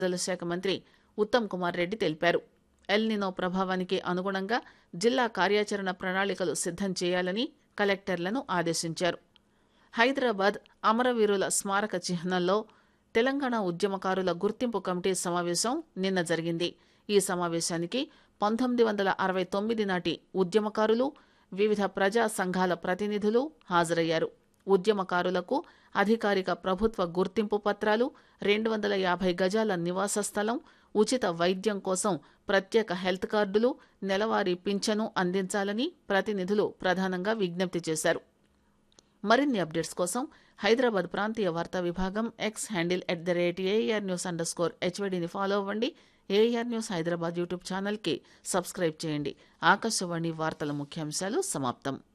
నీటిపారుదల శాఖ మంత్రి ఉత్తమ్ కుమార్ రెడ్డి తెలిపారు ఎల్ నినో ప్రభావానికి అనుగుణంగా జిల్లా కార్యాచరణ ప్రణాళికలు సిద్దం చేయాలని కలెక్టర్లను ఆదేశించారు హైదరాబాద్ అమరవీరుల స్మారక చిహ్నంలో తెలంగాణ ఉద్యమకారుల గుర్తింపు కమిటీ సమావేశం నిన్న జరిగింది ఈ సమావేశానికి పంతొమ్మిది వందల అరవై తొమ్మిది నాటి ఉద్యమకారులు వివిధ ప్రజా సంఘాల ప్రతినిధులు హాజరయ్యారు ఉద్యమకారులకు అధికారిక ప్రభుత్వ గుర్తింపు పత్రాలు రెండు వందల యాభై గజాల నివాస స్థలం ఉచిత వైద్యం కోసం ప్రత్యేక హెల్త్ కార్డులు నెలవారీ పింఛను అందించాలని ప్రతినిధులు ప్రధానంగా విజ్ఞప్తి చేశారు మరిన్ని అప్డేట్స్ కోసం హైదరాబాద్ ప్రాంతీయ వార్తా విభాగం X handle at the rate AIR news underscore హెచ్వడిని ఫాలో అవ్వండి ఏఆర్ న్యూస్ హైదరాబాద్ యూట్యూబ్ ఛానల్కి సబ్స్క్రైబ్ చేయండి ఆకాశవాణి వార్తల ముఖ్యాంశాలు సమాప్తం